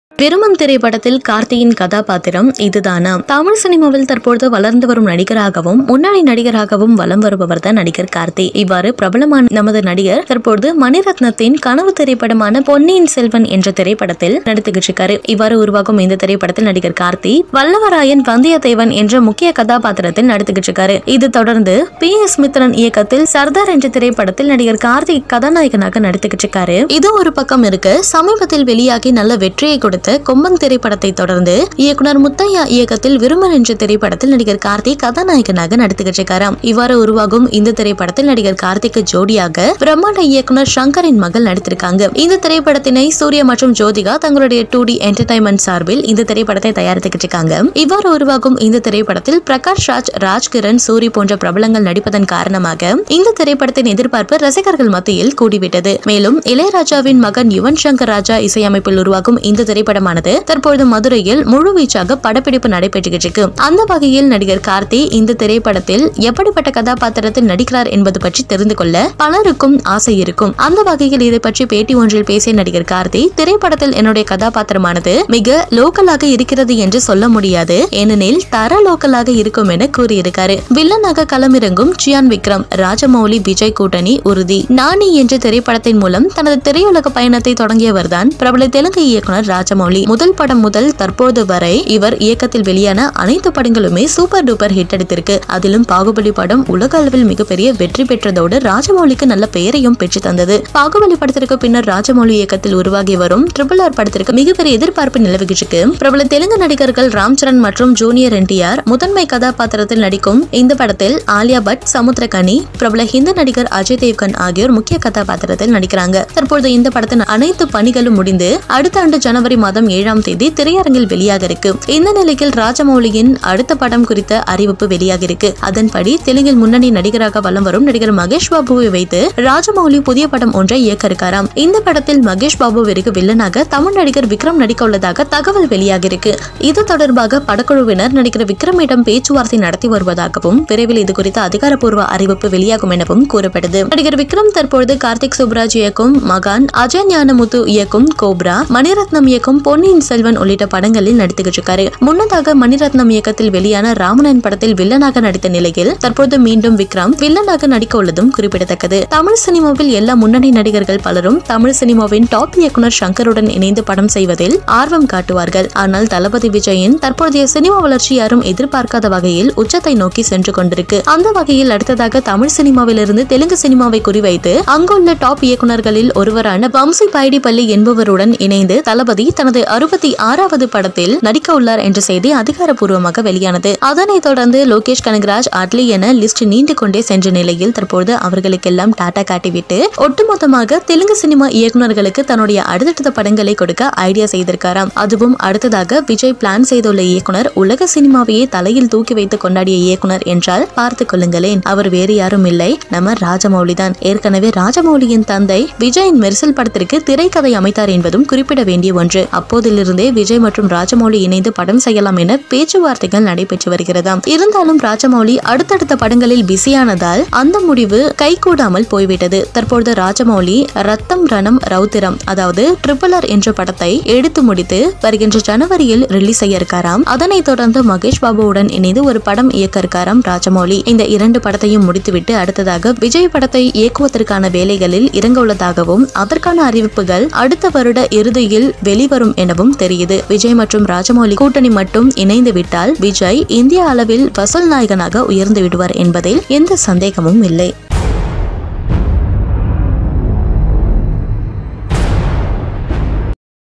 விருமம் திரைப்படத்தில் கார்த்தியின் கதாபாத்திரம் இதுதானா தமிழ் சினிமாவில் தற்பொழுது வளர்ந்து வரும் நடிகராகவும் முன்னணி நடிகராகவும் வலம் வருபவர் தான் நடிகர் கார்த்தி இவ்வாறு பிரபலமான நமது நடிகர் தற்பொழுது மணிரத்னத்தின் கனவு திரைப்படமான பொன்னியின் செல்வன் என்ற திரைப்படத்தில் நடித்துக்கிட்டு இருக்காரு இவ்வாறு உருவாகும் இந்த திரைப்படத்தில் நடிகர் கார்த்தி வல்லவராயன் வந்தியத்தேவன் என்ற முக்கிய கதாபாத்திரத்தில் நடித்துக்கிட்டு இருக்காரு இது தொடர்ந்து பி எஸ் மித்ரன் இயக்கத்தில் சர்தார் என்ற திரைப்படத்தில் நடிகர் கார்த்திக் கதாநாயகனாக நடித்துக்கிட்டு இருக்காரு இது ஒரு பக்கம் இருக்கு சமீபத்தில் வெளியாகி நல்ல வெற்றியை கொடுத்த கொம்பன் திரைப்படத்தை தொடர்ந்து இயக்குனர் முத்தையா இயக்கத்தில் விருமன் என்ற திரைப்படத்தில் நடிகர் கார்த்திக் கதாநாயகனாக நடித்துக்கிட்டு இருக்காராம் இவ்வாறு உருவாகும் இந்த திரைப்படத்தில் நடிகர் கார்த்திக்கு ஜோடியாக பிரம்மாண்ட இயக்குனர் சங்கரின் மகள் நடித்திருக்காங்க இந்த திரைப்படத்தினை சூர்யா மற்றும் ஜோதிகா தங்களுடைய டூ டி என்டர்டைன்மெண்ட் சார்பில் இந்த திரைப்படத்தை தயாரித்துக்கிட்டு இருக்காங்க இவ்வாறு உருவாகும் இந்த திரைப்படத்தில் பிரகாஷ் ராஜ் ராஜ்கிரண் சூரி போன்ற பிரபலங்கள் நடிப்பதன் காரணமாக இந்த திரைப்படத்தின் எதிர்பார்ப்பு ரசிகர்கள் மத்தியில் கூடிவிட்டது மேலும் இளையராஜாவின் மகன் யுவன் சங்கர் ராஜா இசையமைப்பில் உருவாகும் இந்த திரைப்படமானது தற்பொழுது மதுரையில் முழுவீச்சாக படப்பிடிப்பு நடைபெற்றுகிட்டு இருக்கு அந்த வகையில் நடிகர் கார்த்தி இந்த திரைப்படத்தில் எப்படிப்பட்ட கதாபாத்திரத்தில் நடிக்கிறார் என்பது பற்றி தெரிந்து கொள்ள பலருக்கும் ஆசை இருக்கும் அந்த வகையில் இதை பற்றி பேட்டி ஒன்றில் பேசிய நடிகர் கார்த்தி திரைப்படத்தில் என்னுடைய கதாபாத்திரமானது மிக லோக்கலாக இருக்கிறது என்று சொல்ல முடியாது ஏனெனில் தர லோக்கலாக இருக்கும் என கூறியிருக்காரு வில்லனாக களமிறங்கும் சியான் விக்ரம் ராஜமௌலி விஜய் கூட்டணி உறுதி நானி என்ற திரைப்படத்தின் மூலம் தனது திரையுலக பயணத்தை தொடங்கியவர்தான் பிரபல தெலுங்கு இயக்குனர் ராஜமௌலி முதல் படம் முதல் தற்போது வரை இவர் இயக்கத்தில் வெளியான அனைத்து படங்களுமே சூப்பர் டூப்பர் ஹிட் அடித்திருக்கு அதிலும் பாகுபலி படம் உலக அளவில் மிகப்பெரிய வெற்றி பெற்றதோடு ராஜமௌலிக்கு நல்ல பெயரையும் பெற்று தந்தது பாகுபலி படத்திற்கு பின்னர் ராஜமௌலி இயக்கத்தில் உருவாகி வரும் ட்ரிபிள் ஆர் படத்திற்கு மிகப்பெரிய எதிர்பார்ப்பு நிலவுகிட்டு பிரபல தெலுங்கு நடிகர்கள் ராம் சரண் மற்றும் ஜூனியர் என்டிஆர் முதன்மை கதாபாத்திரத்தில் நடிக்கும் இந்த படத்தில் ஆலியா பட் சமுத்திரகனி பிரபல ஹிந்தி நடிகர் அஜய் தேவ்கன் ஆகியோர் முக்கிய கதாபாத்திரத்தில் நடிக்கிறாங்க தற்பொழுது இந்த படத்தின் அனைத்து பணிகளும் முடிந்து அடுத்த ஆண்டு ஜனவரி மாதம் ஏழாம் தேதி திரையரங்கில் வெளியாக இருக்கு இந்த நிலையில் ராஜமௌலியின் அடுத்த படம் குறித்த அறிவிப்பு வெளியாக இருக்கு அதன்படி தெலுங்கில் முன்னணி நடிகராக வலம் வரும் நடிகர் மகேஷ் பாபுவை வைத்து ராஜமௌலி புதிய படம் ஒன்றை இயக்க இருக்காராம் இந்த படத்தில் மகேஷ் பாபுவிற்கு வில்லனாக தமிழ் நடிகர் விக்ரம் நடிக்க உள்ளதாக தகவல் வெளியாக இருக்கு இது தொடர்பாக படக்குழுவினர் நடிகர் விக்ரமிடம் பேச்சுவார்த்தை நடத்தி வருவதாகவும் விரைவில் இது குறித்த அதிகாரப்பூர்வ அறிவிப்பு வெளியாகும் எனவும் கூறப்பட்டது நடிகர் விக்ரம் தற்பொழுது கார்த்திக் சுப்ராஜ் இயக்கும் மகான் அஜய் ஞானமுத்து இயக்கும் கோப்ரா மணிரத்னம் இயக்கும் பொன்னியின் செல்வன் உள்ளிட்ட படங்களில் நடித்துக்கிட்டு இருக்காரு முன்னதாக மணிரத்னம் இயக்கத்தில் வெளியான ராமனன் படத்தில் வில்லனாக நடித்த நிலையில் தற்போது மீண்டும் விக்ரம் வில்லனாக நடிக்க உள்ளதும் குறிப்பிடத்தக்கது தமிழ் சினிமாவில் எல்லா முன்னணி நடிகர்கள் பலரும் தமிழ் சினிமாவின் டாப் இயக்குனர் சங்கருடன் இணைந்து படம் செய்வதில் ஆர்வம் காட்டுவார்கள் ஆனால் தளபதி விஜயின் தற்போதைய சினிமா வளர்ச்சி யாரும் எதிர்பார்க்காத வகையில் உச்சத்தை நோக்கி சென்று கொண்டிருக்கு அந்த வகையில் அடுத்ததாக தமிழ் சினிமாவிலிருந்து தெலுங்கு சினிமாவை குறிவைத்து அங்குள்ள டாப் இயக்குனர்களில் ஒருவரான வம்சி பைடிப்பள்ளி என்பவருடன் இணைந்து தளபதி தனது அறுபத்தி ஆறாவது படத்தில் நடிக்க உள்ளார் என்ற செய்தி அதிகாரப்பூர்வமாக வெளியானது அதனைத் தொடர்ந்து லோகேஷ் கனகராஜ் அட்லி என லிஸ்ட் நீண்டு கொண்டே சென்ற நிலையில் தற்போது அவர்களுக்கெல்லாம் டாடா காட்டிவிட்டு ஒட்டுமொத்தமாக தெலுங்கு சினிமா இயக்குனர்களுக்கு தன்னுடைய அடுத்தடுத்த படங்களை கொடுக்க ஐடியா செய்திருக்காராம் அதுவும் அடுத்ததாக விஜய் பிளான் செய்துள்ள இயக்குனர் உலக சினிமாவையே தலையில் தூக்கி வைத்து கொண்டாடிய இயக்குனர் என்றால் பார்த்துக் கொள்ளுங்களேன் அவர் வேறு யாரும் இல்லை நம்ம ராஜமௌலி தான் ஏற்கனவே ராஜமௌலியின் தந்தை விஜயின் மெர்சல் படத்திற்கு திரைக்கதை அமைத்தார் என்பதும் குறிப்பிட வேண்டிய ஒன்று அப்போதிலிருந்தே விஜய் மற்றும் ராஜமௌலி இணைந்து படம் செய்யலாம் என பேச்சுவார்த்தைகள் நடைபெற்று வருகிறதாம் இருந்தாலும் ராஜமௌலி அடுத்தடுத்த படங்களில் பிஸியானதால் அந்த முடிவு கைகூடாமல் போய்விட்டது தற்பொழுது ராஜமௌலி ரத்தம் ரணம் ரௌத்திரம் அதாவது ட்ரிபிள் ஆர் என்ற படத்தை எடுத்து முடித்து வருகின்ற ஜனவரியில் ரிலீஸ் செய்ய இருக்காராம் அதனைத் தொடர்ந்து மகேஷ் பாபுவுடன் இணைந்து ஒரு படம் இயக்க இருக்காராம் ராஜமௌலி இந்த இரண்டு படத்தையும் முடித்துவிட்டு அடுத்ததாக விஜய் படத்தை இயக்குவதற்கான வேலைகளில் இறங்க உள்ளதாகவும் அதற்கான அறிவிப்புகள் அடுத்த வருட இறுதியில் வெளிவரும் எனவும் தெரியுது விஜய் மற்றும் ராஜமௌலி கூட்டணி மட்டும் இணைந்து விட்டால் விஜய் இந்திய அளவில் வசூல் நாயகனாக உயர்ந்து விடுவார் என்பதில் எந்த சந்தேகமும் இல்லை